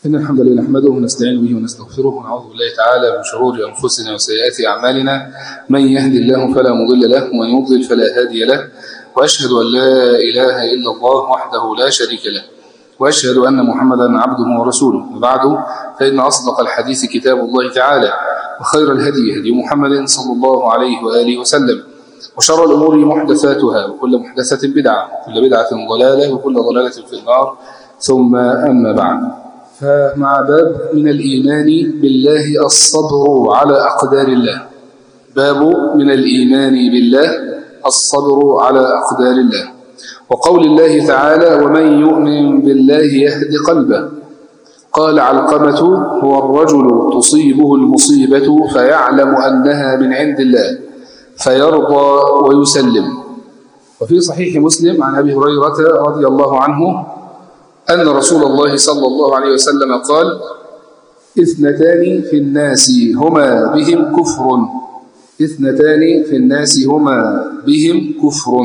إن الحمد لله نحمده ونستعين به ونستغفره ونعوذ بالله تعالى من شرور أنفسنا وسيئات أعمالنا من يهدي الله فلا مضل له ومن يضلل فلا هادي له وأشهد أن لا إله إلا الله وحده لا شريك له وأشهد أن محمدا عبده ورسوله وبعد فإن أصدق الحديث كتاب الله تعالى وخير الهدي هدي محمد صلى الله عليه وآله وسلم وشر الأمور محدثاتها وكل محدثة بدعة وكل بدعة ضلالة وكل ضلالة في النار ثم أما بعد فمع باب من الإيمان بالله الصبر على أقدار الله باب من الإيمان بالله الصبر على أقدار الله وقول الله تعالى ومن يؤمن بالله يهد قلبه قال علقمة هو الرجل تصيبه المصيبة فيعلم أنها من عند الله فيرضى ويسلم وفي صحيح مسلم عن أبي هريرة رضي الله عنه أن رسول الله صلى الله عليه وسلم قال اثنتان في الناس هما بهم كفر اثنتان في الناس هما بهم كفر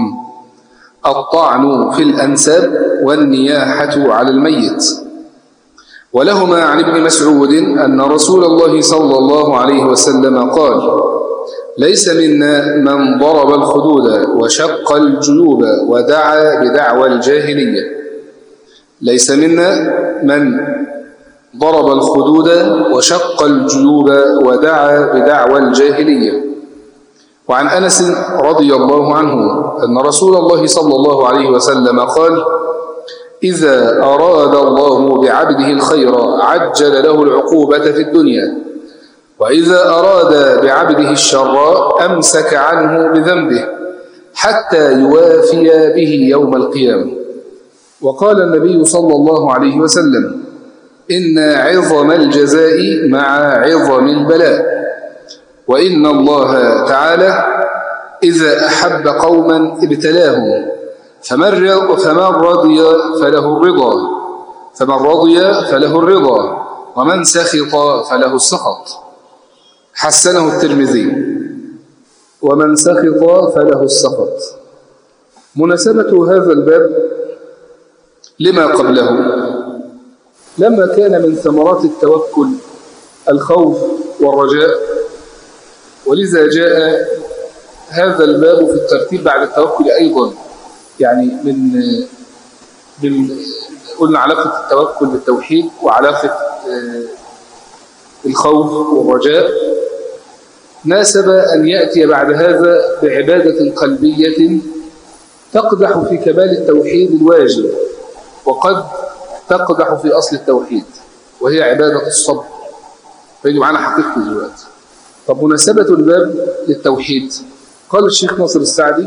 الطعن في الأنساب والنياحة على الميت ولهما عن ابن مسعود أن رسول الله صلى الله عليه وسلم قال ليس منا من ضرب الخدود وشق الجيوب ودعا بدعوى الجاهليه ليس منا من ضرب الخدود وشق الجيوب ودعا بدعوى الجاهلية وعن أنس رضي الله عنه أن رسول الله صلى الله عليه وسلم قال إذا أراد الله بعبده الخير عجل له العقوبة في الدنيا وإذا أراد بعبده الشر أمسك عنه بذنبه حتى يوافي به يوم القيامة وقال النبي صلى الله عليه وسلم إن عظم الجزاء مع عظم البلاء وإن الله تعالى إذا أحب قوما ابتلاهم فمن فمن رضي فله الرضا فمن رضي فله الرضا ومن سخط فله السخط حسنه الترمذي ومن سخط فله السخط مناسبة هذا الباب لما قبله لما كان من ثمرات التوكل الخوف والرجاء ولذا جاء هذا الباب في الترتيب بعد التوكل أيضا يعني من من قلنا علاقة التوكل بالتوحيد وعلاقة الخوف والرجاء ناسب أن يأتي بعد هذا بعبادة قلبية تقدح في كمال التوحيد الواجب وقد تقدح في أصل التوحيد وهي عبادة الصبر فيجي معنا حقيقة دلوقتي طب مناسبة الباب للتوحيد قال الشيخ ناصر السعدي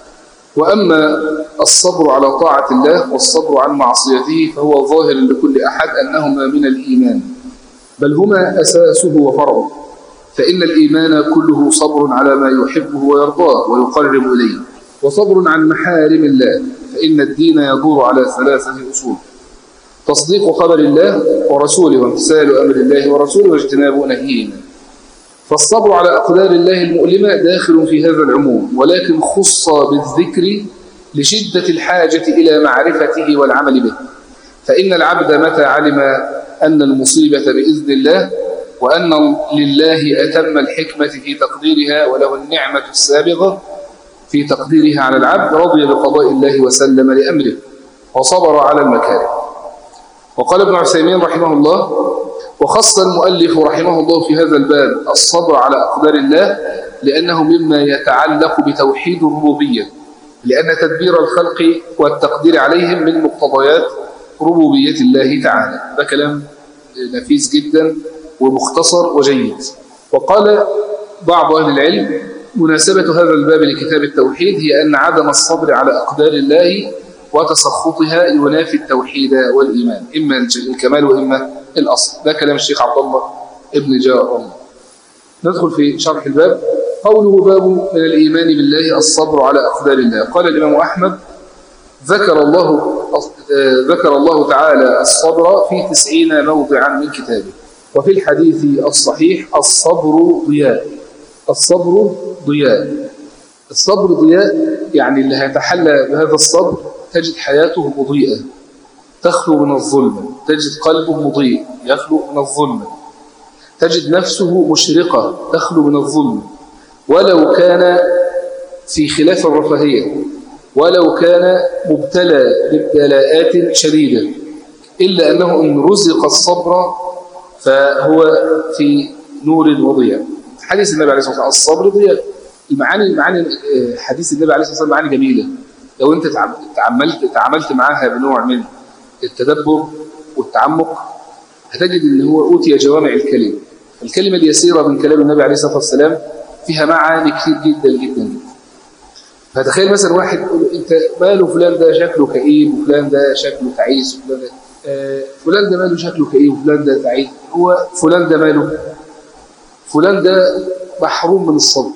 وأما الصبر على طاعة الله والصبر عن معصيته فهو ظاهر لكل أحد أنهما من الإيمان بل هما أساسه وفرعه فإن الإيمان كله صبر على ما يحبه ويرضاه ويقرب إليه وصبر عن محارم الله فإن الدين يدور على ثلاثة أصول تصديق خبر الله ورسوله وامتثال أمر الله ورسوله واجتناب نهيه فالصبر على أقدار الله المؤلمة داخل في هذا العموم ولكن خص بالذكر لشدة الحاجة إلى معرفته والعمل به فإن العبد متى علم أن المصيبة بإذن الله وأن لله أتم الحكمة في تقديرها وله النعمة السابقة في تقديرها على العبد رضي بقضاء الله وسلم لأمره وصبر على المكاره وقال ابن عثيمين رحمه الله وخص المؤلف رحمه الله في هذا الباب الصبر على أقدار الله لأنه مما يتعلق بتوحيد الربوبية لأن تدبير الخلق والتقدير عليهم من مقتضيات ربوبية الله تعالى ده كلام نفيس جدا ومختصر وجيد وقال بعض أهل العلم مناسبة هذا الباب لكتاب التوحيد هي أن عدم الصبر على أقدار الله وتسخطها ينافي التوحيد والإيمان إما الكمال وإما الأصل ده كلام الشيخ عبد الله ابن جاء الله ندخل في شرح الباب قوله باب من الإيمان بالله الصبر على أقدار الله قال الإمام أحمد ذكر الله ذكر الله تعالى الصبر في تسعين موضعا من كتابه وفي الحديث الصحيح الصبر ضياء الصبر ضياء الصبر ضياء يعني اللي هيتحلى بهذا الصبر تجد حياته مضيئة تخلو من الظلم تجد قلبه مضيء يخلو من الظلم تجد نفسه مشرقة تخلو من الظلم ولو كان في خلاف الرفاهية ولو كان مبتلى بابتلاءات شديدة إلا أنه إن رزق الصبر فهو في نور وضياء حديث النبي عليه الصلاة والسلام الصبر ضياء المعاني المعاني حديث النبي عليه الصلاة والسلام معاني جميلة لو أنت تعملت تعاملت معاها بنوع من التدبر والتعمق هتجد ان هو أوتي جوامع الكلم الكلمة اليسيرة من كلام النبي عليه الصلاة والسلام فيها معاني كثير جدا جدا جدا فتخيل مثلا واحد يقول انت ماله فلان ده شكله كئيب وفلان ده شكله تعيس وفلان ده آه فلان ده ماله شكله كئيب وفلان ده تعيس هو فلان ده ماله فلان ده محروم من الصبر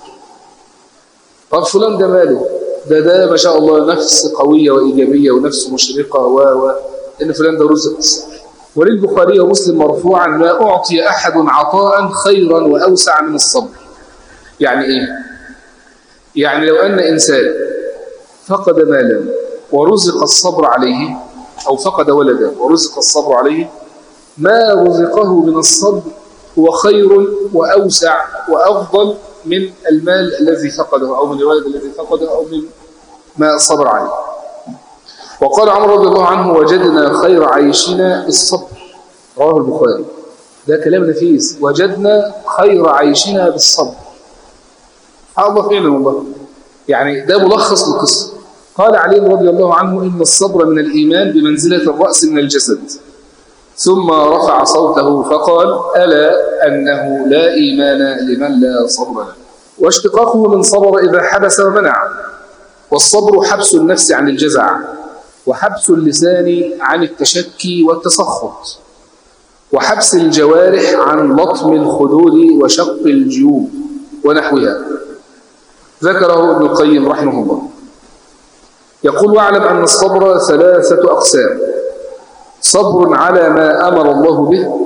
طب فلان ده ماله ده ده ما شاء الله نفس قوية وإيجابية ونفس مشرقة و و إن فلان ده رزق الصبر وللبخاري ومسلم مرفوعا ما أعطي أحد عطاء خيرا وأوسع من الصبر يعني إيه؟ يعني لو أن إنسان فقد مالا ورزق الصبر عليه أو فقد ولدا ورزق الصبر عليه ما رزقه من الصبر هو خير وأوسع وأفضل من المال الذي فقده أو من الولد الذي فقده أو من ما صبر عليه وقال عمر رضي الله عنه وجدنا خير عيشنا بالصبر رواه البخاري ده كلام نفيس وجدنا خير عيشنا بالصبر الله فعلا والله يعني ده ملخص للقصة قال علي رضي الله عنه إن الصبر من الإيمان بمنزلة الرأس من الجسد ثم رفع صوته فقال ألا أنه لا إيمان لمن لا صبر له واشتقاقه من صبر إذا حبس ومنع والصبر حبس النفس عن الجزع وحبس اللسان عن التشكي والتسخط وحبس الجوارح عن لطم الخدود وشق الجيوب ونحوها ذكره ابن القيم رحمه الله يقول واعلم أن الصبر ثلاثة أقسام صبر على ما أمر الله به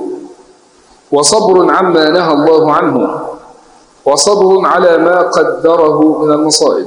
وصبر عما نهى الله عنه وصبر على ما قدره من المصائب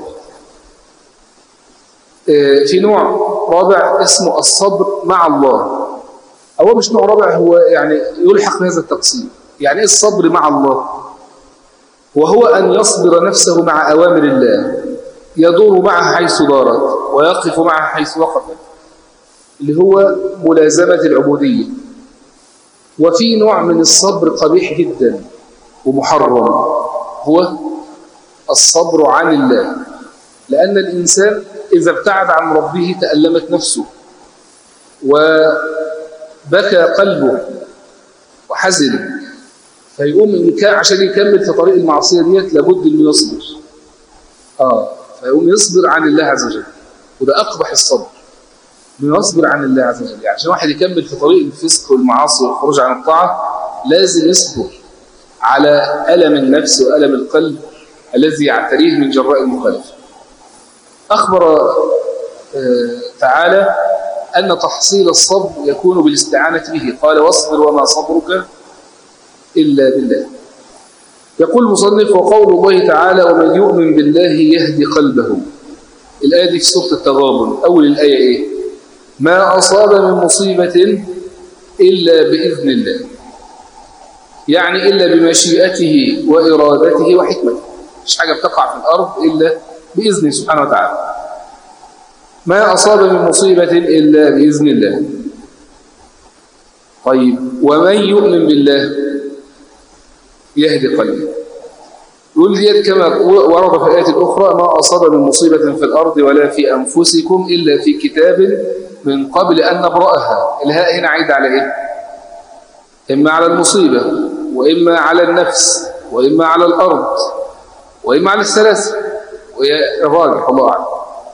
في نوع رابع اسمه الصبر مع الله هو مش نوع رابع هو يعني يلحق بهذا التقسيم يعني ايه الصبر مع الله وهو أن يصبر نفسه مع أوامر الله يدور معها حيث دارت ويقف معها حيث وقفت اللي هو ملازمة العبودية وفي نوع من الصبر قبيح جدا ومحرم هو الصبر عن الله لأن الإنسان إذا ابتعد عن ربه تألمت نفسه وبكى قلبه وحزن فيقوم إن كان عشان يكمل في طريق المعصية ديت لابد إنه يصبر آه فيقوم يصبر عن الله عز وجل وده أقبح الصبر إنه يصبر عن الله عز وجل يعني عشان واحد يكمل في طريق الفسق والمعاصي والخروج عن الطاعة لازم يصبر على ألم النفس وألم القلب الذي يعتريه من جراء المخالفة أخبر تعالى أن تحصيل الصبر يكون بالاستعانة به قال واصبر وما صبرك إلا بالله يقول المصنف وقول الله تعالى ومن يؤمن بالله يهدي قلبه الآية دي في سورة التغابن أول الآية إيه ما أصاب من مصيبة إلا بإذن الله يعني إلا بمشيئته وإرادته وحكمته مش حاجة بتقع في الأرض إلا بإذنه سبحانه وتعالى ما أصاب من مصيبة إلا بإذن الله طيب ومن يؤمن بالله يهدي قلبه يقول ديت كما ورد في الآية الأخرى ما أصاب من مصيبة في الأرض ولا في أنفسكم إلا في كتاب من قبل أن نبرأها الهاء هنا عيد على إيه إما على المصيبة وإما على النفس وإما على الأرض وإما على الثلاثة وهي الراجح الله أعلم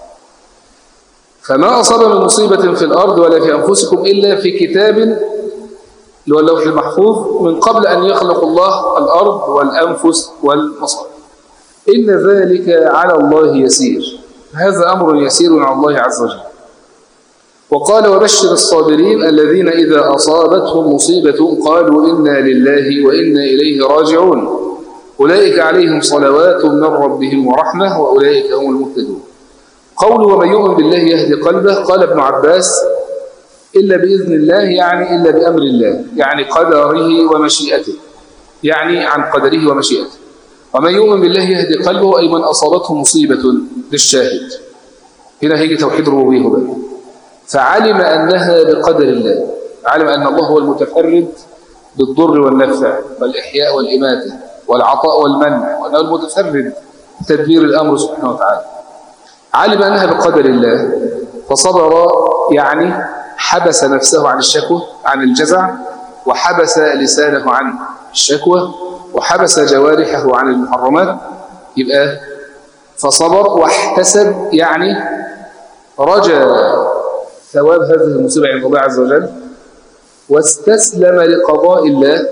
فما أصاب من مصيبة في الأرض ولا في أنفسكم إلا في كتاب اللي هو اللوح المحفوظ من قبل أن يخلق الله الأرض والأنفس والمصائب إن ذلك على الله يسير هذا أمر يسير على الله عز وجل وقال وبشر الصابرين الذين إذا أصابتهم مصيبة قالوا إنا لله وإنا إليه راجعون أولئك عليهم صلوات من ربهم ورحمة وأولئك هم المهتدون قول ومن يؤمن بالله يهدي قلبه قال ابن عباس إلا بإذن الله يعني إلا بأمر الله يعني قدره ومشيئته يعني عن قدره ومشيئته ومن يؤمن بالله يهدي قلبه أي من أصابته مصيبة للشاهد هنا هيجي توحيد الربوبيه بقى فعلم أنها بقدر الله علم أن الله هو المتفرد بالضر والنفع والإحياء والإماتة والعطاء والمنع وأنه المتفرد تدبير الأمر سبحانه وتعالى علم أنها بقدر الله فصبر يعني حبس نفسه عن الشكوى عن الجزع وحبس لسانه عن الشكوى وحبس جوارحه عن المحرمات يبقى فصبر واحتسب يعني رجى ثواب هذه المصيبة عند الله عز وجل واستسلم لقضاء الله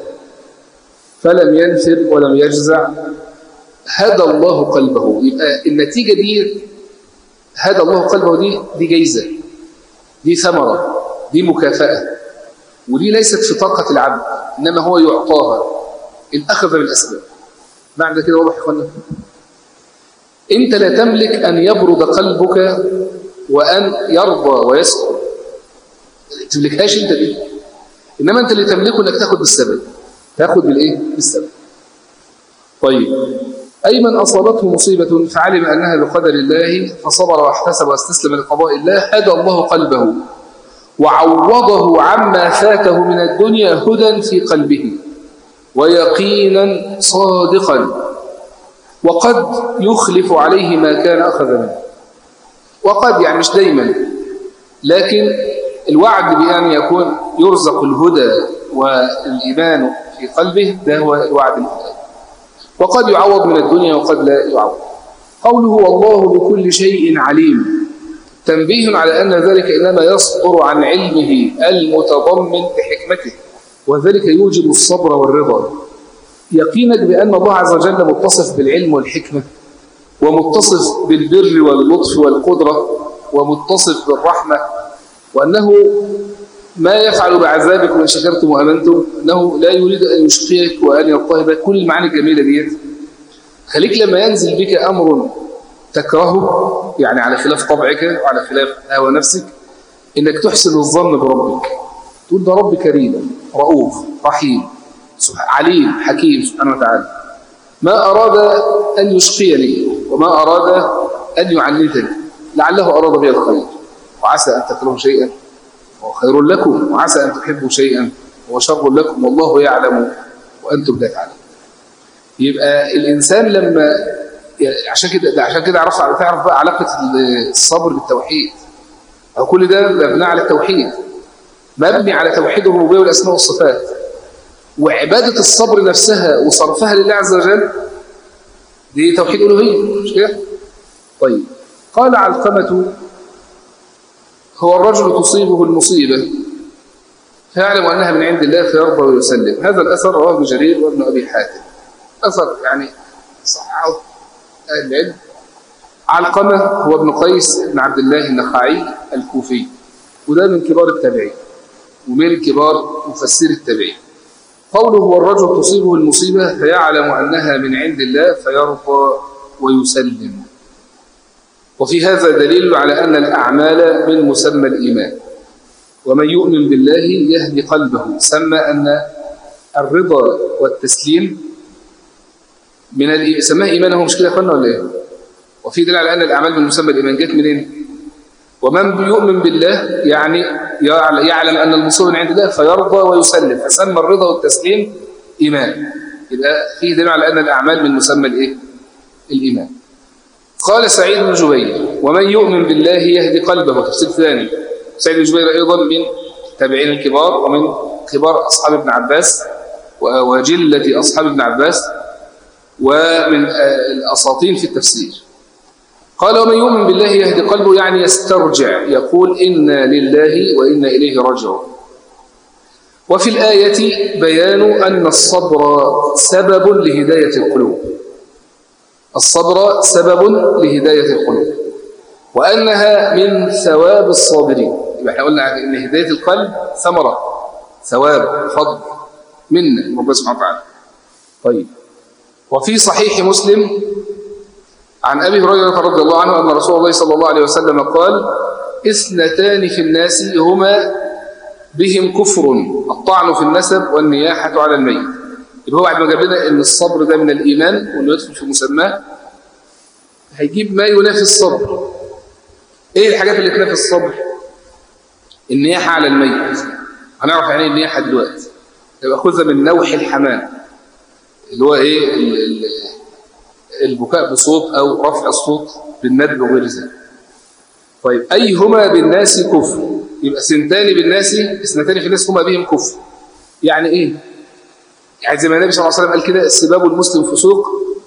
فلم ينفر ولم يجزع هدى الله قلبه يبقى النتيجة دي هدى الله قلبه دي دي جايزة دي ثمرة دي مكافأة ودي ليست في طاقة العبد إنما هو يعطاها الأخذ بالأسباب معنى كده واضح يا اخوانا أنت لا تملك أن يبرد قلبك وأن يرضى ويسكن تملكهاش أنت دي إنما أنت اللي تملكه أنك تاخد بالسبب تاخد بالإيه؟ بالسبب طيب أي من أصابته مصيبة فعلم أنها بقدر الله فصبر واحتسب واستسلم لقضاء الله هدى الله قلبه وعوضه عما فاته من الدنيا هدى في قلبه ويقينا صادقا وقد يخلف عليه ما كان أخذ منه وقد يعني مش دايما لكن الوعد بأن يكون يرزق الهدى والإيمان في قلبه ده هو الوعد الهدى وقد يعوض من الدنيا وقد لا يعوض قوله والله بكل شيء عليم تنبيه على أن ذلك إنما يصدر عن علمه المتضمن لحكمته وذلك يوجب الصبر والرضا يقينك بأن الله عز وجل متصف بالعلم والحكمة ومتصف بالبر واللطف والقدرة ومتصف بالرحمة وأنه ما يفعل بعذابكم إن شكرتم وأمنتم أنه لا يريد أن يشقيك وأن يضطهبك كل المعاني الجميلة ديت خليك لما ينزل بك أمر تكرهه يعني على خلاف طبعك وعلى خلاف هوى نفسك إنك تحسن الظن بربك تقول ده رب كريم رؤوف رحيم عليم حكيم سبحانه وتعالى ما أراد أن يشقيني وما أراد أن يعنتني لعله أراد بي الخير وعسى أن تكرهوا شيئا وهو خير لكم وعسى أن تحبوا شيئا وهو شر لكم والله يعلم وأنتم لا تعلمون يبقى الإنسان لما عشان كده عشان كده عرفت تعرف بقى علاقة الصبر بالتوحيد أو كل ده مبني على التوحيد مبني على توحيد الربوبية والأسماء والصفات وعبادة الصبر نفسها وصرفها لله عز وجل دي توحيد ألوهية مش كده؟ طيب قال علقمة هو الرجل تصيبه المصيبة فيعلم أنها من عند الله فيرضى ويسلم هذا الأثر رواه ابن جرير وابن أبي حاتم أثر يعني صححه أهل العلم علقمة هو ابن قيس بن عبد الله النخعي الكوفي وده من كبار التابعين ومن كبار مفسر التابعين قوله هو الرجل تصيبه المصيبة فيعلم أنها من عند الله فيرضى ويسلم وفي هذا دليل على أن الأعمال من مسمى الإيمان ومن يؤمن بالله يهدي قلبه سمى أن الرضا والتسليم من الإيمان سماه إيمانه مش كده يا أخوانا ولا إيه؟ وفي دليل على أن الأعمال من مسمى الإيمان جت منين؟ ومن يؤمن بالله يعني يعلم أن المصيبة من عند الله فيرضى ويسلم فسمى الرضا والتسليم إيمان يبقى فيه دليل على أن الأعمال من مسمى الإيه؟ الإيمان قال سعيد بن جبير ومن يؤمن بالله يهدي قلبه تفسير ثاني سعيد بن جبير أيضا من تابعين الكبار ومن كبار أصحاب ابن عباس وجلة أصحاب ابن عباس ومن الأساطين في التفسير قال ومن يؤمن بالله يهدي قلبه يعني يسترجع يقول إنا لله وإنا إليه راجعون وفي الآية بيان أن الصبر سبب لهداية القلوب الصبر سبب لهداية القلوب وأنها من ثواب الصابرين يبقى احنا قلنا إن هداية القلب ثمرة ثواب فضل من ربنا سبحانه وتعالى طيب وفي صحيح مسلم عن أبي هريرة رضي الله عنه أن رسول الله صلى الله عليه وسلم قال اثنتان في الناس هما بهم كفر الطعن في النسب والنياحة على الميت يبقى هو بعد ما جاب لنا ان الصبر ده من الإيمان وانه يدخل في مسماه هيجيب ما ينافي الصبر ايه الحاجات اللي تنافي الصبر النياحة على الميت هنعرف يعني ايه النياحة دلوقتي يبقى خذها من نوح الحمام اللي هو ايه ال ال البكاء بصوت او رفع الصوت بالندب وغير ذلك طيب ايهما بالناس كفر يبقى سنتان بالناس اثنتان في الناس هما بهم كفر يعني ايه يعني زي ما النبي صلى الله عليه وسلم قال كده السباب المسلم فسوق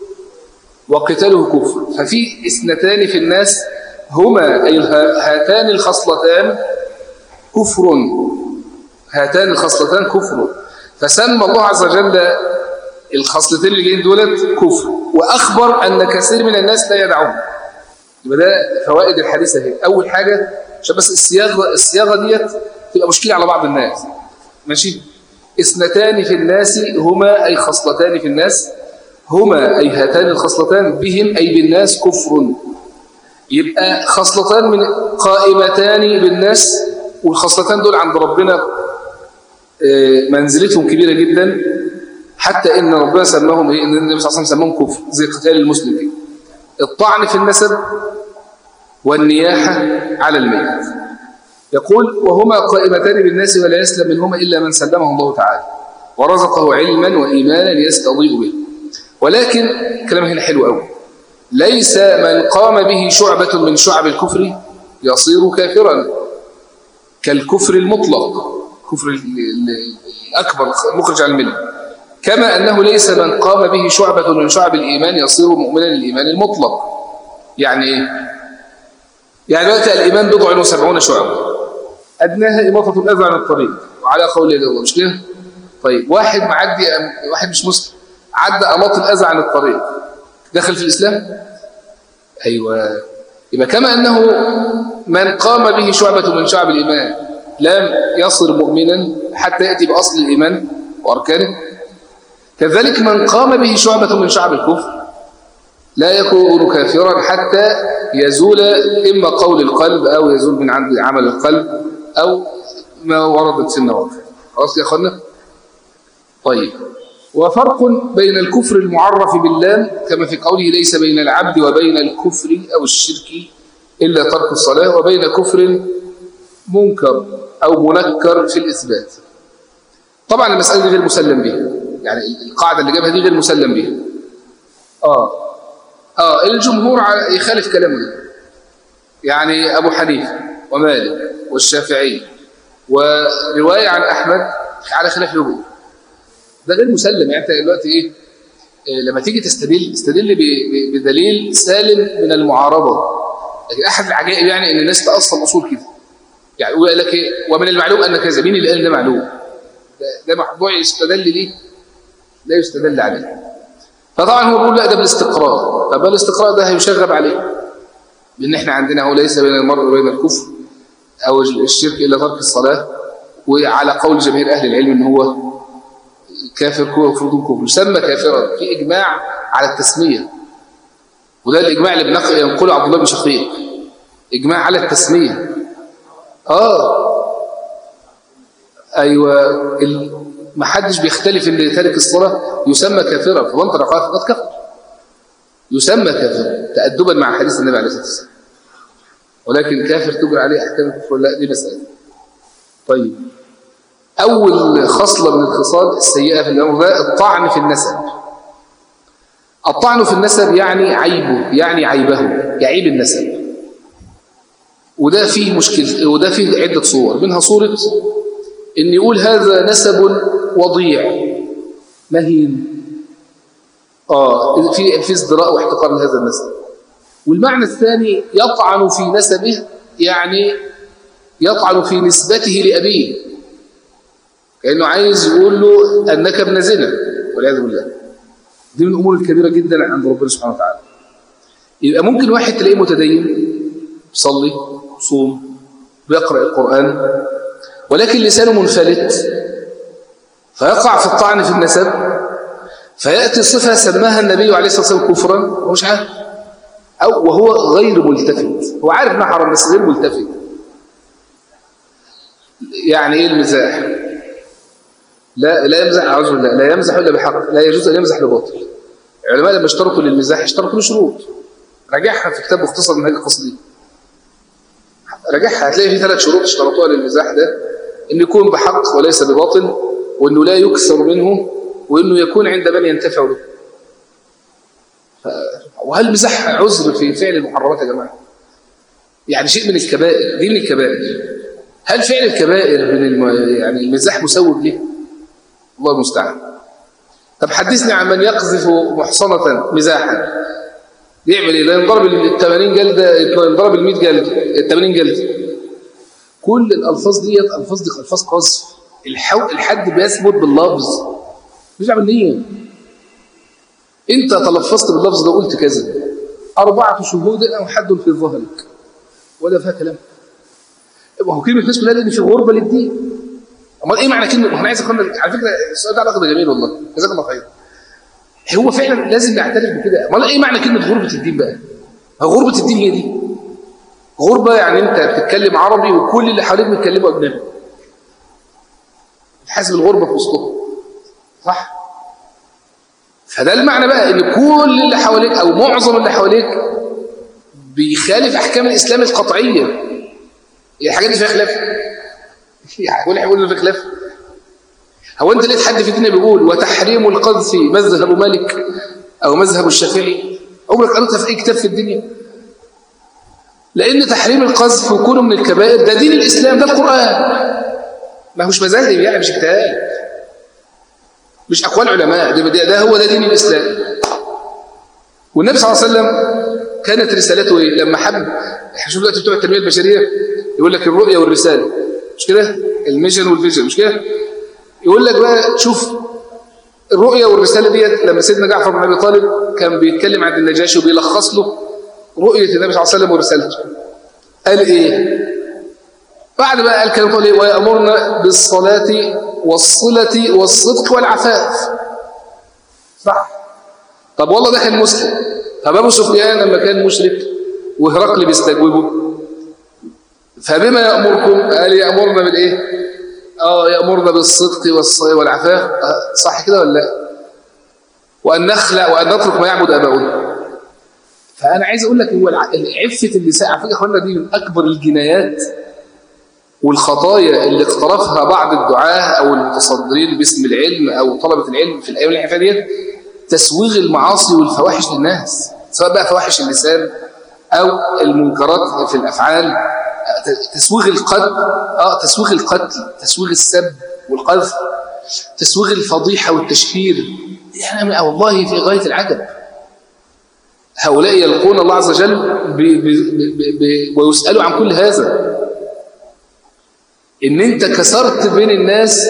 وقتاله كفر ففي اثنتان في الناس هما أي هاتان الخصلتان كفر هاتان الخصلتان كفر فسمى الله عز وجل الخصلتين اللي جايين دولت كفر وأخبر أن كثير من الناس لا يدعون يبقى ده فوائد الحديث اهي أول حاجة عشان بس الصياغة الصياغة ديت تبقى مشكلة على بعض الناس ماشي اثنتان في الناس هما أي خصلتان في الناس هما أي هاتان الخصلتان بهم أي بالناس كفر يبقى خصلتان من قائمتان بالناس والخصلتان دول عند ربنا منزلتهم كبيرة جدا حتى إن ربنا سماهم إيه إن النبي صلى الله عليه وسلم سماهم كفر زي قتال المسلم كده الطعن في النسب والنياحة على الميت يقول وهما قائمتان بالناس ولا يسلم منهما إلا من سلمه الله تعالى ورزقه علما وإيمانا يستضيء به ولكن كلام هنا حلو قوي ليس من قام به شعبة من شعب الكفر يصير كافرا كالكفر المطلق كفر الأكبر مخرج عن الملة كما أنه ليس من قام به شعبة من شعب الإيمان يصير مؤمنا للإيمان المطلق يعني إيه؟ يعني دلوقتي الإيمان بضع وسبعون شعبة أدناها إماطة الأذى عن الطريق وعلى قول الله مش كده؟ طيب واحد معدي واحد مش مسلم عدى أماط الأذى عن الطريق دخل في الإسلام أيوة يبقى كما أنه من قام به شعبة من شعب الإيمان لم يصر مؤمنا حتى يأتي بأصل الإيمان وأركانه كذلك من قام به شعبة من شعب الكفر لا يكون كافرا حتى يزول إما قول القلب أو يزول من عند عمل القلب أو ما وردت في النوافل خلاص يا أخوانا طيب وفرق بين الكفر المعرف باللام كما في قوله ليس بين العبد وبين الكفر أو الشرك إلا ترك الصلاة وبين كفر منكر أو منكر في الإثبات طبعا المسألة دي غير مسلم بها يعني القاعدة اللي جابها دي غير مسلم بها آه آه الجمهور يخالف كلامه ده يعني أبو حنيفة ومالك والشافعي ورواية عن أحمد على خلاف الوجود ده غير مسلم يعني انت دلوقتي ايه لما تيجي تستدل استدل بدليل سالم من المعارضه لكن احد العجائب يعني ان الناس تاصل اصول كده يعني يقول لك ايه ومن المعلوم ان كذا مين اللي قال ده معلوم ده, ده موضوع يستدل ليه لا يستدل عليه فطبعا هو بيقول لا ده بالاستقراء طب الاستقراء ده هيشغب عليه لان احنا عندنا هو ليس بين المرء وبين الكفر او الشرك الا ترك الصلاه وعلى قول جماهير اهل العلم ان هو كافر كفر كفر يسمى كافرا في إجماع على التسمية وده الإجماع اللي بنقل ينقله عبد الله بن شقيق إجماع على التسمية آه أيوة ال... ما حدش بيختلف ان تارك الصلاة يسمى كافرا فمن تركها فقد كفر يسمى كافرا تأدبا مع حديث النبي عليه الصلاة والسلام ولكن كافر تجرى عليه أحكام الكفر لا دي مسألة طيب أول خصلة من الخصال السيئة في الأمر ده الطعن في النسب الطعن في النسب يعني عيبه يعني عيبه يعيب النسب وده فيه مشكلة وده فيه عدة صور منها صورة إن يقول هذا نسب وضيع مهين آه في في ازدراء واحتقار لهذا النسب والمعنى الثاني يطعن في نسبه يعني يطعن في نسبته لأبيه كأنه عايز يقول له أنك ابن زنا والعياذ بالله دي من الأمور الكبيرة جدا عند ربنا سبحانه وتعالى يبقى ممكن واحد تلاقيه متدين بيصلي صوم بيقرأ القرآن ولكن لسانه منفلت فيقع في الطعن في النسب فيأتي صفة سماها النبي عليه الصلاة والسلام كفرا وهو مش عارف أو وهو غير ملتفت هو عارف انها حرام بس غير ملتفت يعني ايه المزاح لا لا يمزح اعوذ بالله لا يمزح الا بحق لا يجوز ان يمزح بباطل العلماء لما اشترطوا للمزاح اشترطوا له شروط راجعها في كتاب مختصر منهج القصدي راجعها هتلاقي في ثلاث شروط اشترطوها للمزاح ده ان يكون بحق وليس بباطل وانه لا يكثر منه وانه يكون عند من ينتفع به ف... وهل مزاح عذر في فعل المحرمات يا جماعه يعني شيء من الكبائر دي من الكبائر هل فعل الكبائر من الم... يعني المزاح مسوغ ليه الله المستعان طب حدثني عن من يقذف محصنة مزاحا يعمل ايه لا ينضرب ال 80 جلده ينضرب ال 100 جلده ال 80 جلده كل الالفاظ ديت الفاظ دي الفاظ قذف الحو... الحد بيثبت باللفظ مش بالنيه انت تلفظت باللفظ ده قلت كذا اربعه شهود او حد في ظهرك ولا فيها كلام هو كلمه الناس كلها ان في غربه للدين امال ايه معنى كلمه انا عايز اقول على فكره السؤال ده علاقه جميل والله جزاك الله خير هو فعلا لازم نعترف بكده امال ايه معنى كلمه غربه الدين بقى غربه الدين هي دي غربه يعني انت بتتكلم عربي وكل اللي حواليك بيتكلموا اجنبي تحاسب الغربه في وسطهم صح فده المعنى بقى ان كل اللي حواليك او معظم اللي حواليك بيخالف احكام الاسلام القطعيه الحاجات دي فيها خلاف يعني كل هيقول في خلاف هو انت لقيت حد في الدنيا بيقول وتحريم القذف مذهب مالك او مذهب الشافعي عمرك قريتها في اي كتاب في الدنيا لان تحريم القذف وكونه من الكبائر ده دين الاسلام ده القران ما هوش مذاهب يعني مش كتاب مش اقوال علماء ده, ده, ده هو ده دين الاسلام والنبي صلى الله عليه وسلم كانت رسالته ايه لما حب احنا شوف دلوقتي بتوع التنميه البشريه يقول لك الرؤيه والرساله مش كده الميشن والفيجن مش كده يقول لك بقى شوف الرؤية والرسالة ديت لما سيدنا جعفر بن أبي طالب كان بيتكلم عن النجاشي وبيلخص له رؤية النبي صلى الله عليه وسلم ورسالته قال إيه بعد بقى قال كلام قال إيه ويأمرنا بالصلاة والصلة والصدق والعفاف صح طب والله ده كان مسلم طب أبو سفيان لما كان مشرك وهرقل بيستجوبه فبما يأمركم قال يأمرنا بالإيه اه يأمرنا بالصدق والعفاف صح كده ولا لا وأن نخلع وأن نترك ما يعبد أباؤنا فأنا عايز أقول لك هو عفة اللسان على فكرة أخوانا دي من أكبر الجنايات والخطايا اللي اقترفها بعض الدعاة أو المتصدرين باسم العلم أو طلبة العلم في الأيام اللي احنا فيها ديت تسويغ المعاصي والفواحش للناس سواء بقى فواحش اللسان أو المنكرات في الأفعال تسويغ القتل اه تسويغ القتل تسويغ السب والقذف تسويغ الفضيحة والتشهير يعني والله في غاية العجب هؤلاء يلقون الله عز وجل ب ب ب ويسألوا عن كل هذا ان انت كسرت بين الناس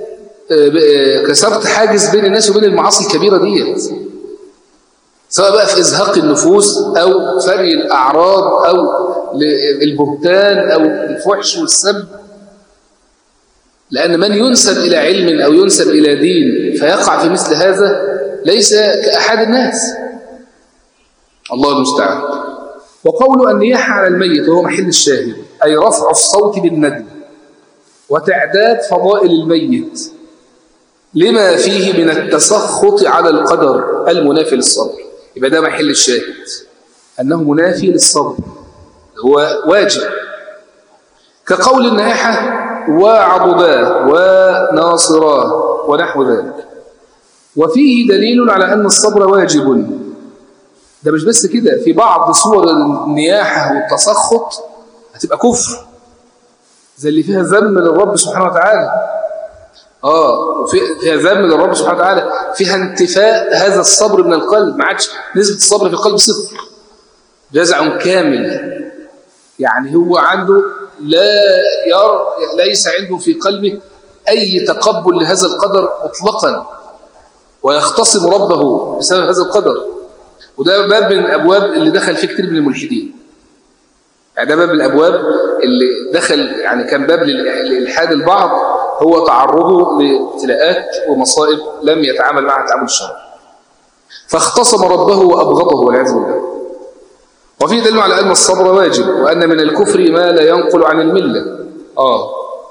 كسرت حاجز بين الناس وبين المعاصي الكبيرة ديت سواء بقى في إزهاق النفوس أو فري الأعراض أو البهتان أو الفحش والسب لأن من ينسب إلى علم أو ينسب إلى دين فيقع في مثل هذا ليس كأحد الناس الله المستعان وقول النياحة على الميت وهو محل الشاهد أي رفع الصوت بالندم وتعداد فضائل الميت لما فيه من التسخط على القدر المنافي للصبر يبقى ده محل الشاهد أنه منافي للصبر هو واجب كقول النائحة وعضباه وناصراه ونحو ذلك وفيه دليل على أن الصبر واجب ده مش بس كده في بعض صور النياحة والتسخط هتبقى كفر زي اللي فيها ذم للرب سبحانه وتعالى اه فيها ذم للرب سبحانه وتعالى فيها انتفاء هذا الصبر من القلب ما عادش نسبة الصبر في القلب صفر جزع كامل يعني هو عنده لا ير ليس عنده في قلبه أي تقبل لهذا القدر مطلقا ويختصم ربه بسبب هذا القدر وده باب من الأبواب اللي دخل فيه كتير من الملحدين يعني ده باب من الأبواب اللي دخل يعني كان باب للإلحاد البعض هو تعرضه لابتلاءات ومصائب لم يتعامل معها تعامل الشرع فاختصم ربه وأبغضه والعياذ بالله وفي دليل على أن الصبر واجب وأن من الكفر ما لا ينقل عن الملة آه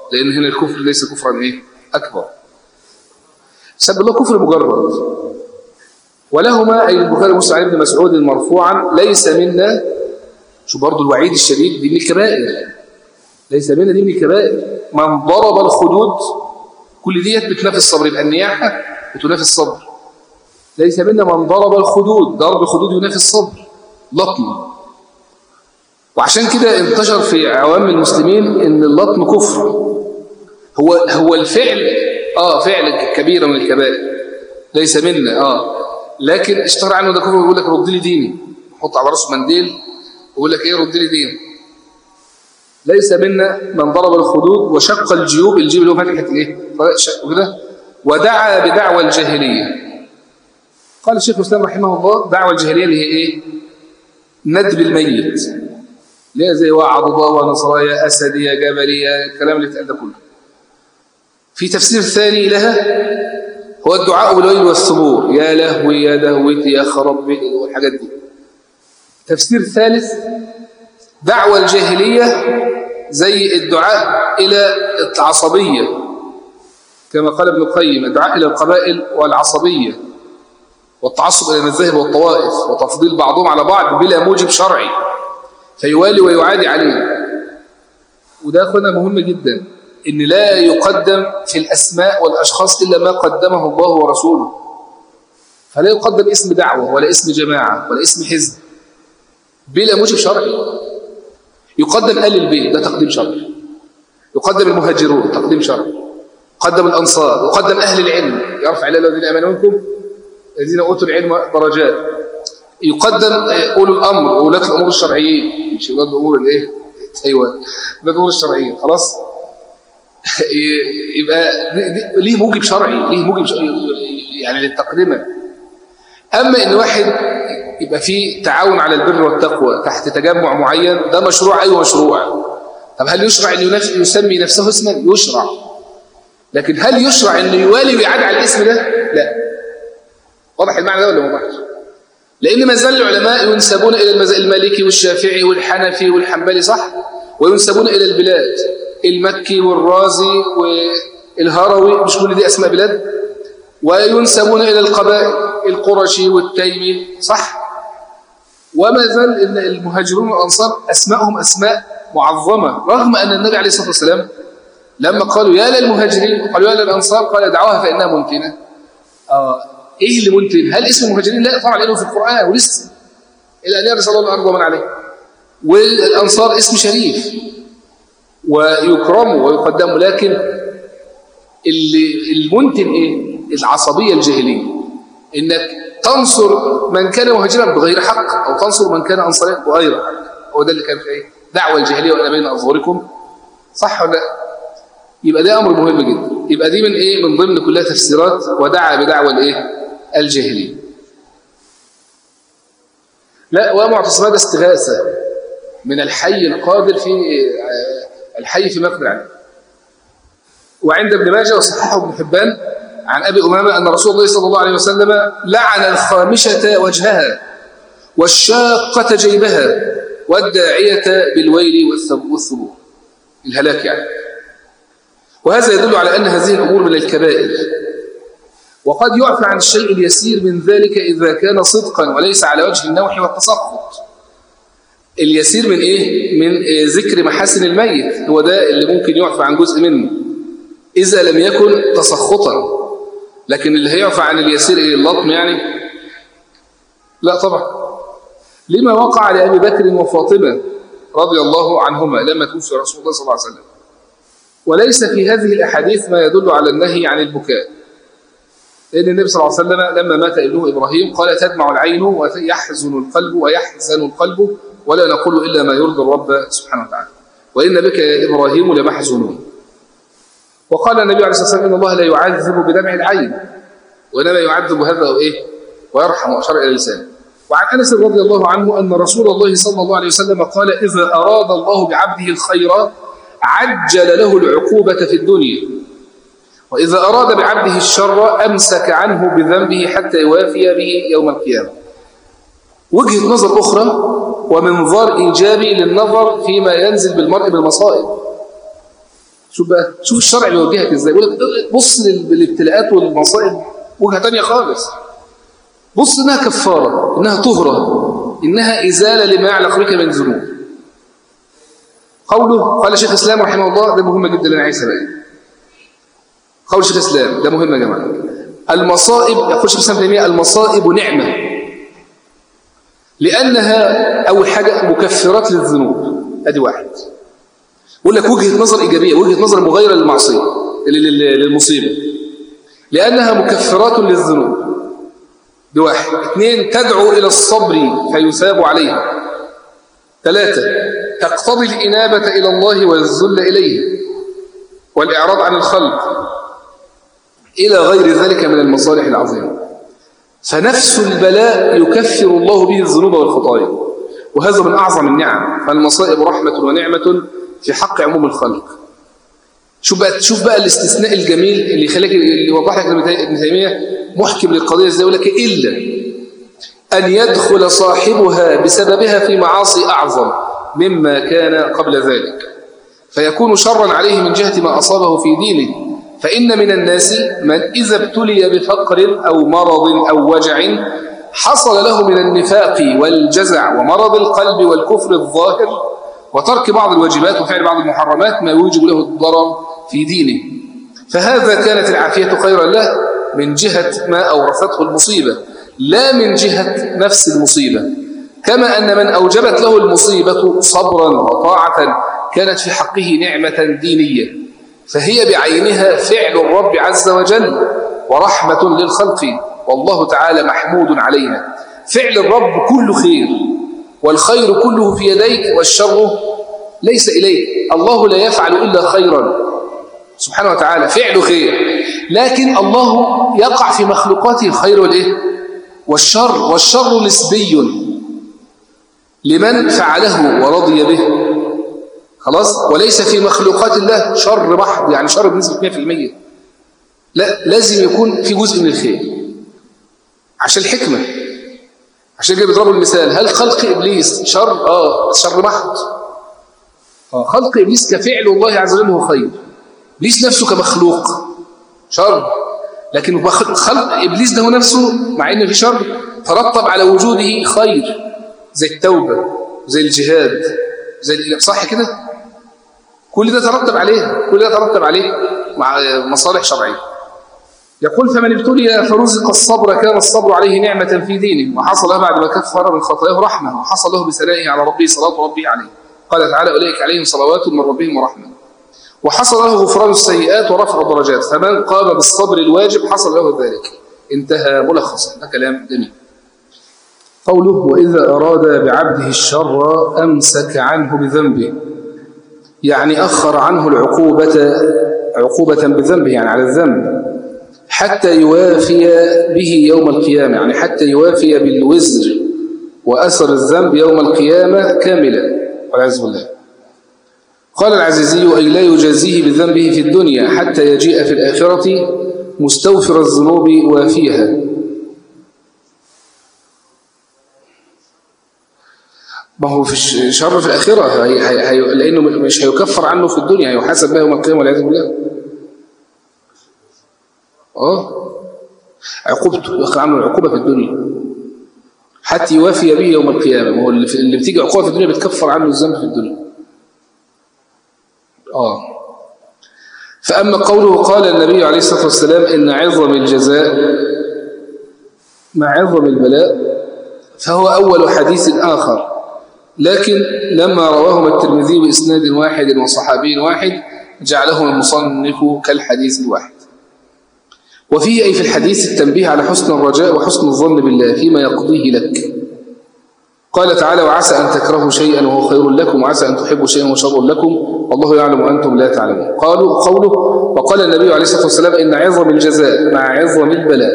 لأن هنا الكفر ليس كفرا إيه؟ أكبر سب الله كفر مجرد ولهما أي البخاري ومسلم عن ابن مسعود مرفوعا ليس منا شو برضه الوعيد الشديد دي من الكبائر ليس منا دي من الكبائر من ضرب الخدود كل ديت بتنافي الصبر يبقى النياحة بتنافي الصبر ليس منا من ضرب الخدود ضرب الخدود ينافي الصبر لطم وعشان كده انتشر في عوام المسلمين ان اللطم كفر هو هو الفعل اه فعل كبيرة من الكبائر ليس منا اه لكن اشتهر عنه ده كفر ويقول لك رد لي ديني حط على راسه منديل ويقول لك ايه رد لي ديني ليس منا من ضرب الخدود وشق الجيوب الجيب اللي هو فتحه الايه وكده ودعا بدعوى الجاهليه قال الشيخ الاسلام رحمه الله دعوى الجاهليه اللي هي ايه ندب الميت اللي هي زي وعضضاء ونصرايا اسديه جبليه الكلام اللي اتقال ده كله في تفسير ثاني لها هو الدعاء بالويل والثبور يا لهوي يا دهوتي يا خربي والحاجات دي تفسير ثالث دعوة الجاهلية زي الدعاء إلى العصبية كما قال ابن القيم الدعاء إلى القبائل والعصبية والتعصب إلى المذاهب والطوائف وتفضيل بعضهم على بعض بلا موجب شرعي فيوالي ويعادي عليه وده أخوانا مهم جدا إن لا يقدم في الأسماء والأشخاص إلا ما قدمه الله ورسوله فلا يقدم اسم دعوة ولا اسم جماعة ولا اسم حزب بلا موجب شرعي يقدم آل البيت ده تقديم شرعي يقدم المهاجرون تقديم شرعي يقدم الأنصار يقدم أهل العلم يرفع الله الذين آمنوا منكم الذين أوتوا العلم درجات يقدم أولو الأمر وولاة الأمور الشرعيين مش ولاة الأمور الإيه أيوة ولاة الأمور الشرعيين خلاص يبقى ليه موجب شرعي ليه موجب شرعي يعني للتقدمة أما إن واحد يبقى فيه تعاون على البر والتقوى تحت تجمع معين ده مشروع أيوة مشروع طب هل يشرع أن يسمي نفسه اسما يشرع لكن هل يشرع أن يوالي ويعاد على الاسم ده لا واضح المعنى ده ولا ما واضحش لأن ما زال العلماء ينسبون إلى المالكي والشافعي والحنفي والحنبلي صح وينسبون إلى البلاد المكي والرازي والهروي مش كل دي أسماء بلاد وينسبون إلى القبائل القرشي والتيمي صح وما زال إن المهاجرون والأنصار أسماءهم أسماء معظمة رغم أن النبي عليه الصلاة والسلام لما قالوا يا للمهاجرين وقالوا يا للأنصار قال دعوها فإنها ممكنة آه إيه اللي ممكن هل اسم المهاجرين لا طبعا لأنه في القرآن ولسه إلى أن يرسل الله الأرض ومن عليه والأنصار اسم شريف ويكرموا ويقدموا لكن اللي المنتن إيه العصبية الجاهلية إنك تنصر من كان مهاجرا بغير حق أو تنصر من كان أنصاريا بغير حق هو ده اللي كان في إيه دعوة الجاهلية وأنا بين أظهركم صح ولا يبقى ده أمر مهم جدا يبقى دي من إيه من ضمن كلها تفسيرات ودعا بدعوة الإيه الجاهلية لا ومعتصمات استغاثة من الحي القادر في الحي في مقبل عليه وعند ابن ماجه وصححه ابن حبان عن أبي أمامة أن رسول الله صلى الله عليه وسلم لعن الخامشة وجهها والشاقة جيبها والداعية بالويل والثبور الهلاك يعني وهذا يدل على أن هذه الأمور من الكبائر وقد يعفى عن الشيء اليسير من ذلك إذا كان صدقا وليس على وجه النوح والتسخط اليسير من إيه؟ من ذكر محاسن الميت هو ده اللي ممكن يعفى عن جزء منه إذا لم يكن تسخطا لكن اللي هيعفى عن اليسير إيه اللطم يعني لا طبعا لما وقع لأبي بكر وفاطمة رضي الله عنهما لما توفي رسول الله صلى الله عليه وسلم وليس في هذه الأحاديث ما يدل على النهي عن البكاء لأن النبي صلى الله عليه وسلم لما مات ابنه إبراهيم قال تدمع العين ويحزن القلب ويحزن القلب ولا نقول إلا ما يرضي الرب سبحانه وتعالى وإن بك يا إبراهيم لمحزونون وقال النبي عليه الصلاة والسلام إن الله لا يعذب بدمع العين وإنما يعذب هذا وإيه ويرحم وأشار إلى لسانه وعن أنس رضي الله عنه أن رسول الله صلى الله عليه وسلم قال إذا أراد الله بعبده الخير عجل له العقوبة في الدنيا وإذا أراد بعبده الشر أمسك عنه بذنبه حتى يوافي به يوم القيامة وجهة نظر أخرى ومنظار إيجابي للنظر فيما ينزل بالمرء بالمصائب شوف بقى شوف الشرع بيوجهك ازاي يقول لك بص للابتلاءات والمصائب وجهه ثانيه خالص بص انها كفاره انها طهره انها ازاله لما يعلق بك من ذنوب قوله قال شيخ الاسلام رحمه الله ده مهم جدا اللي انا عايز بقى قول شيخ الاسلام ده مهم يا جماعه المصائب يقول شيخ الاسلام تيميه المصائب نعمه لانها اول حاجه مكفرات للذنوب ادي واحد يقول لك وجهه نظر ايجابيه وجهه نظر مغايره للمعصيه للمصيبه لانها مكفرات للذنوب دي واحد اثنين تدعو الى الصبر فيثاب عليها ثلاثه تقتضي الانابه الى الله والذل اليه والاعراض عن الخلق الى غير ذلك من المصالح العظيمه فنفس البلاء يكفر الله به الذنوب والخطايا وهذا من اعظم النعم فالمصائب رحمه ونعمه في حق عموم الخلق شوف بقى شوف بقى الاستثناء الجميل اللي يخليك اللي يوضح لك ابن تيميه محكم للقضيه ازاي يقول لك الا ان يدخل صاحبها بسببها في معاصي اعظم مما كان قبل ذلك فيكون شرا عليه من جهه ما اصابه في دينه فان من الناس من اذا ابتلي بفقر او مرض او وجع حصل له من النفاق والجزع ومرض القلب والكفر الظاهر وترك بعض الواجبات وفعل بعض المحرمات ما يوجب له الضرر في دينه فهذا كانت العافية خيرا له من جهة ما أورثته المصيبة لا من جهة نفس المصيبة كما أن من أوجبت له المصيبة صبرا وطاعة كانت في حقه نعمة دينية فهي بعينها فعل الرب عز وجل ورحمة للخلق والله تعالى محمود عليها فعل الرب كل خير والخير كله في يديك والشر ليس إليك الله لا يفعل إلا خيرا سبحانه وتعالى فعل خير لكن الله يقع في مخلوقاته الخير والإيه؟ والشر والشر نسبي لمن فعله ورضي به خلاص وليس في مخلوقات الله شر محض يعني شر بنسبة 100% لا لازم يكون في جزء من الخير عشان الحكمة عشان كده بيضربوا المثال هل خلق إبليس شر؟ آه شر محض آه خلق إبليس كفعل الله عز وجل هو خير إبليس نفسه كمخلوق شر لكن خلق إبليس ده نفسه مع إن في شر ترتب على وجوده خير زي التوبة زي الجهاد زي صح كده كل ده ترتب عليه كل ده ترتب عليه مع مصالح شرعيه يقول فمن ابتلي فرزق الصبر كان الصبر عليه نعمة في دينه وحصل له بعد ما كفر من خطاياه رحمة وحصل له بثنائه على ربه صلاة ربه عليه قال تعالى أولئك عليهم صلوات من ربهم ورحمة وحصل له غفران السيئات ورفع الدرجات فمن قام بالصبر الواجب حصل له ذلك انتهى ملخصا ده كلام جميل قوله وإذا أراد بعبده الشر أمسك عنه بذنبه يعني أخر عنه العقوبة عقوبة بذنبه يعني على الذنب حتى يوافي به يوم القيامة يعني حتى يوافي بالوزر وأثر الذنب يوم القيامة كاملا والعزب بالله قال العزيزي أي لا يجازيه بذنبه في الدنيا حتى يجيء في الآخرة مستوفر الذنوب وافيها ما هو في الشر في الآخرة هي هي هي لأنه مش هيكفر عنه في الدنيا هيحاسب به يوم القيامة والعياذ بالله اه عقوبته يقع عنه العقوبة في الدنيا حتى يوافي به يوم القيامة ما هو اللي بتيجي عقوبة في الدنيا بتكفر عنه الذنب في الدنيا اه فأما قوله قال النبي عليه الصلاة والسلام إن عظم الجزاء مع عظم البلاء فهو أول حديث آخر لكن لما رواهما الترمذي بإسناد واحد وصحابي واحد جعله المصنف كالحديث الواحد وفيه أي في الحديث التنبيه على حسن الرجاء وحسن الظن بالله فيما يقضيه لك قال تعالى وعسى أن تكرهوا شيئا وهو خير لكم وعسى أن تحبوا شيئا وهو شر لكم والله يعلم وأنتم لا تعلمون قالوا قوله وقال النبي عليه الصلاة والسلام إن عظم الجزاء مع عظم البلاء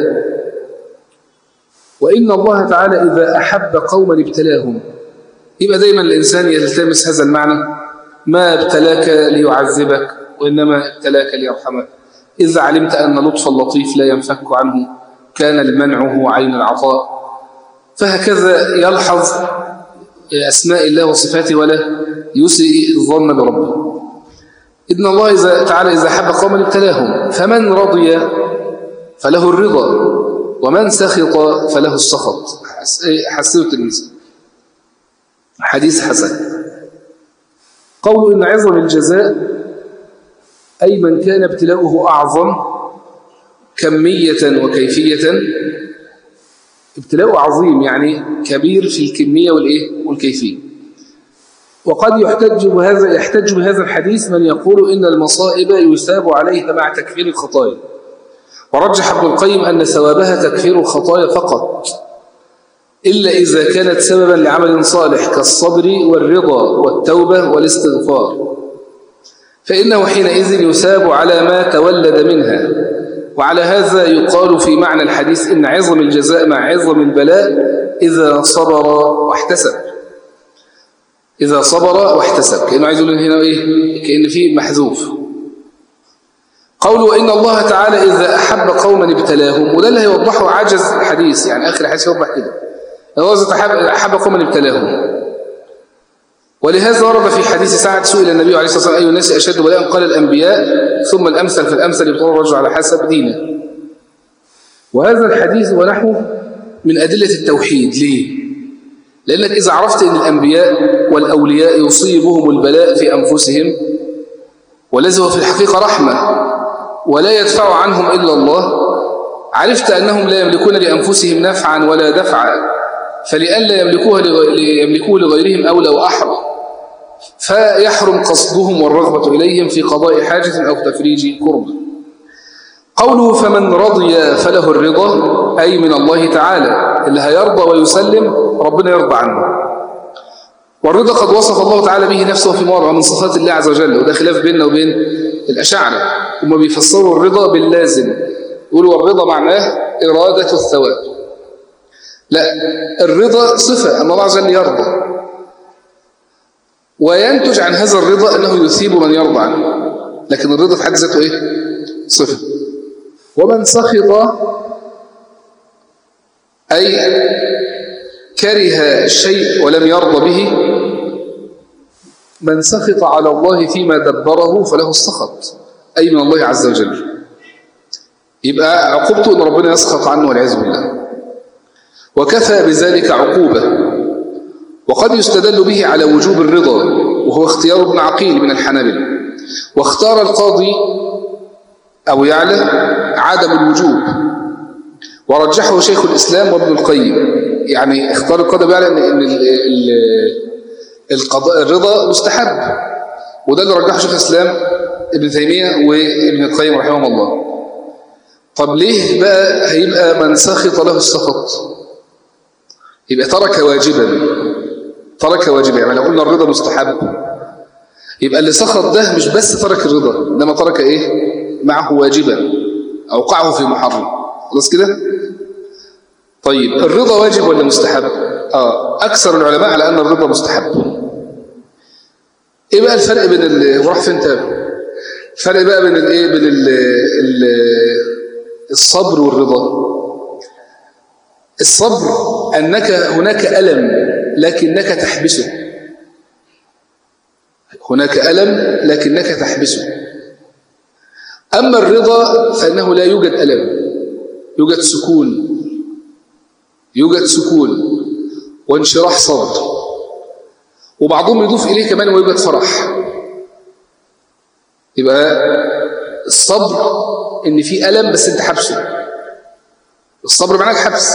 وإن الله تعالى إذا أحب قوما ابتلاهم يبقى دايما الإنسان يلتمس هذا المعنى ما ابتلاك ليعذبك وإنما ابتلاك ليرحمك إذا علمت أن لطف اللطيف لا ينفك عنه كان لمنعه عين العطاء فهكذا يلحظ أسماء الله وصفاته ولا يسيء الظن بربه إن الله إذا تعالى إذا حب قوما ابتلاهم فمن رضي فله الرضا ومن سخط فله السخط حسنه التلميذ حديث حسن قول إن عظم الجزاء أي من كان ابتلاؤه أعظم كمية وكيفية ابتلاء عظيم يعني كبير في الكمية والإيه والكيفية وقد يحتج بهذا يحتج بهذا الحديث من يقول إن المصائب يثاب عليها مع تكفير الخطايا ورجح ابن القيم أن ثوابها تكفير الخطايا فقط إلا إذا كانت سببا لعمل صالح كالصبر والرضا والتوبة والاستغفار فإنه حينئذ يثاب على ما تولد منها وعلى هذا يقال في معنى الحديث إن عظم الجزاء مع عظم البلاء إذا صبر واحتسب إذا صبر واحتسب كأنه عايز يقول هنا إيه كأن فيه محذوف قوله إن الله تعالى إذا أحب قوما ابتلاهم وده اللي هيوضحه عجز الحديث يعني آخر الحديث يوضح كده الله إذا أحب قوما ابتلاهم ولهذا ورد في حديث سعد سئل النبي عليه الصلاة والسلام أي الناس أشد بلاء قال الأنبياء ثم الأمثل فالأمثل يبطل الرجل على حسب دينه وهذا الحديث ونحوه من أدلة التوحيد ليه؟ لأنك إذا عرفت أن الأنبياء والأولياء يصيبهم البلاء في أنفسهم والذي هو في الحقيقة رحمة ولا يدفع عنهم إلا الله عرفت أنهم لا يملكون لأنفسهم نفعا ولا دفعا فلئلا يملكوها يملكوه لغيرهم أولى وأحرى فيحرم قصدهم والرغبة إليهم في قضاء حاجة أو تفريج كربة قوله فمن رضي فله الرضا أي من الله تعالى اللي هيرضى ويسلم ربنا يرضى عنه والرضا قد وصف الله تعالى به نفسه في مواضع من صفات الله عز وجل وده خلاف بيننا وبين الأشاعرة هم بيفسروا الرضا باللازم يقولوا الرضا معناه إرادة الثواب لا الرضا صفة أن الله عز وجل يرضى وينتج عن هذا الرضا أنه يثيب من يرضى عنه لكن الرضا في حد ذاته إيه؟ صفة ومن سخط أي كره الشيء ولم يرضى به من سخط على الله فيما دبره فله السخط أي من الله عز وجل يبقى عقوبته أن ربنا يسخط عنه والعياذ بالله وكفى بذلك عقوبة وقد يستدل به على وجوب الرضا وهو اختيار ابن عقيل من الحنابلة واختار القاضي أو يعلى عدم الوجوب ورجحه شيخ الإسلام وابن القيم يعني اختار القاضي بيعلى أن القضاء الرضا مستحب وده اللي رجحه شيخ الإسلام ابن تيمية وابن القيم رحمه الله طب ليه بقى هيبقى من سخط له السخط يبقى ترك واجبا ترك واجبا يعني لو قلنا الرضا مستحب يبقى اللي سخط ده مش بس ترك الرضا انما ترك ايه معه واجبا اوقعه في محرم خلاص كده طيب الرضا واجب ولا مستحب اه اكثر العلماء على ان الرضا مستحب ايه بقى الفرق بين ال... وراح فين تاني الفرق بقى بين الايه بين ال... ال... الصبر والرضا الصبر أنك هناك ألم لكنك تحبسه هناك ألم لكنك تحبسه أما الرضا فإنه لا يوجد ألم يوجد سكون يوجد سكون وانشراح صدر وبعضهم يضيف إليه كمان ويوجد فرح يبقى الصبر إن في ألم بس أنت حبسه الصبر معناه حبس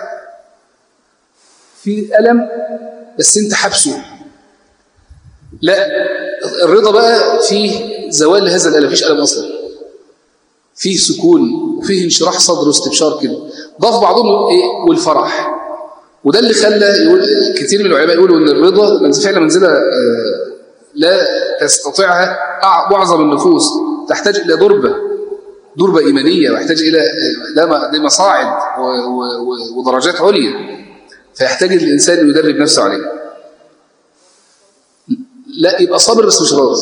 في ألم بس أنت حبسه لا الرضا بقى فيه زوال هذا الألم فيش ألم أصلا فيه سكون وفيه انشراح صدر واستبشار كده ضاف بعضهم إيه والفرح وده اللي خلى يقول كثير من العلماء يقولوا ان الرضا منزل فعلا منزله لا تستطيعها معظم النفوس تحتاج الى ضربه ضربه ايمانيه ويحتاج الى ده مصاعد ودرجات عليا فيحتاج الانسان يدرب نفسه عليه لا يبقى صابر بس مش راضي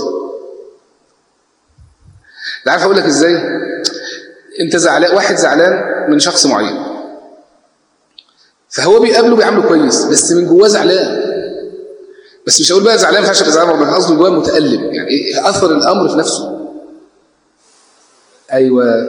لا عارف اقول لك ازاي انت زعلان واحد زعلان من شخص معين فهو بيقابله بيعامله كويس بس من جواه زعلان بس مش هقول بقى زعلان ما ينفعش ابقى زعلان ربنا قصده جواه متألم يعني ايه اثر الامر في نفسه ايوه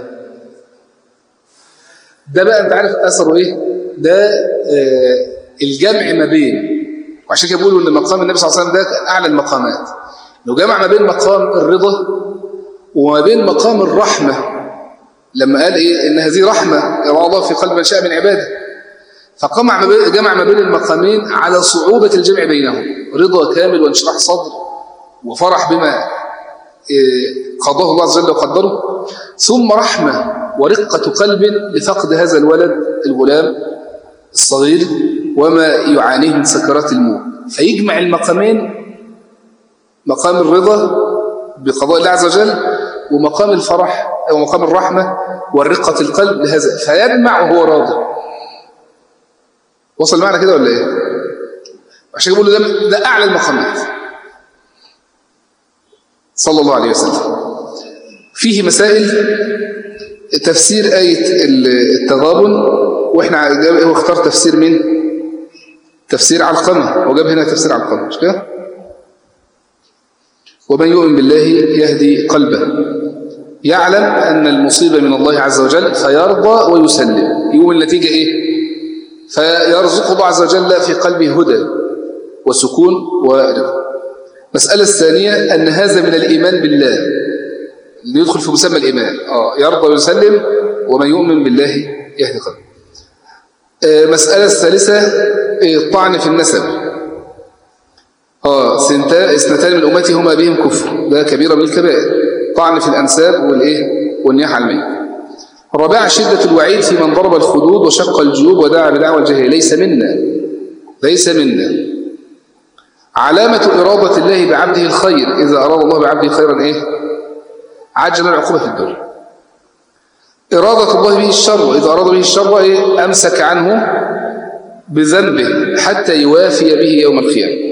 ده بقى انت عارف اثره ايه ده آه الجمع ما بين وعشان كده بيقولوا ان مقام النبي صلى الله عليه وسلم ده كان اعلى المقامات لو جمع ما بين مقام الرضا وما بين مقام الرحمه لما قال ايه ان هذه رحمه يرى الله في قلب من شاء من عباده فقمع ما بين جمع ما بين المقامين على صعوبه الجمع بينهم رضا كامل وانشراح صدر وفرح بما قضاه الله عز وجل وقدره ثم رحمة ورقة قلب لفقد هذا الولد الغلام الصغير وما يعانيه من سكرات الموت فيجمع المقامين مقام الرضا بقضاء الله عز وجل ومقام الفرح أو مقام الرحمة والرقة القلب لهذا فيجمع وهو راضي وصل معنا كده ولا ايه عشان يقول ده, ده أعلى المقامات صلى الله عليه وسلم فيه مسائل تفسير آية التغابن وإحنا هو اختار تفسير من تفسير علقمة وجاب هنا تفسير علقمة مش كده ومن يؤمن بالله يهدي قلبه يعلم أن المصيبة من الله عز وجل فيرضى ويسلم يقوم النتيجة إيه فيرزق الله عز وجل في قلبه هدى وسكون ورضا المسألة الثانية أن هذا من الإيمان بالله اللي يدخل في مسمى الإيمان آه يرضى ويسلم ومن يؤمن بالله يهدي قلبه آه مسألة الثالثة الطعن في النسب آه اثنتان من أمتي هما بهم كفر ده كبيرة من الكبائر طعن في الأنساب والإيه والنياح على الميت الرابعة شدة الوعيد في من ضرب الخدود وشق الجيوب ودعا بدعوى الجاهلية ليس منا ليس منا علامة إرادة الله بعبده الخير إذا أراد الله بعبده خيرا إيه عجل العقوبة في الدنيا إرادة الله به الشر إذا أراد به الشر إيه أمسك عنه بذنبه حتى يوافي به يوم القيامة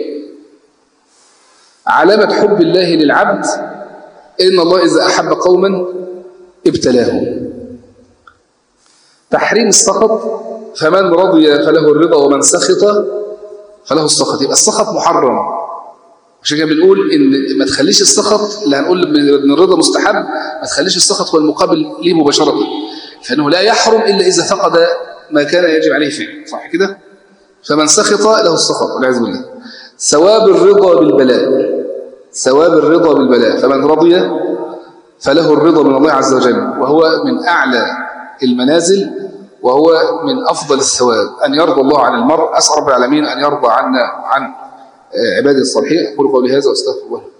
علامة حب الله للعبد إن الله إذا أحب قوما ابتلاهم تحريم السخط فمن رضي فله الرضا ومن سخط فله السخط يبقى السخط محرم عشان كده بنقول ان ما تخليش السخط اللي هنقول ان الرضا مستحب ما تخليش السخط هو المقابل ليه مباشرة فانه لا يحرم الا اذا فقد ما كان يجب عليه فعله صح كده فمن سخط له السخط والعياذ بالله ثواب الرضا بالبلاء ثواب الرضا بالبلاء فمن رضي فله الرضا من الله عز وجل وهو من اعلى المنازل وهو من أفضل الثواب أن يرضى الله عن المرء أسأل رب العالمين أن يرضى عنا عن عباده الصالحين أقول قولي هذا وأستغفر الله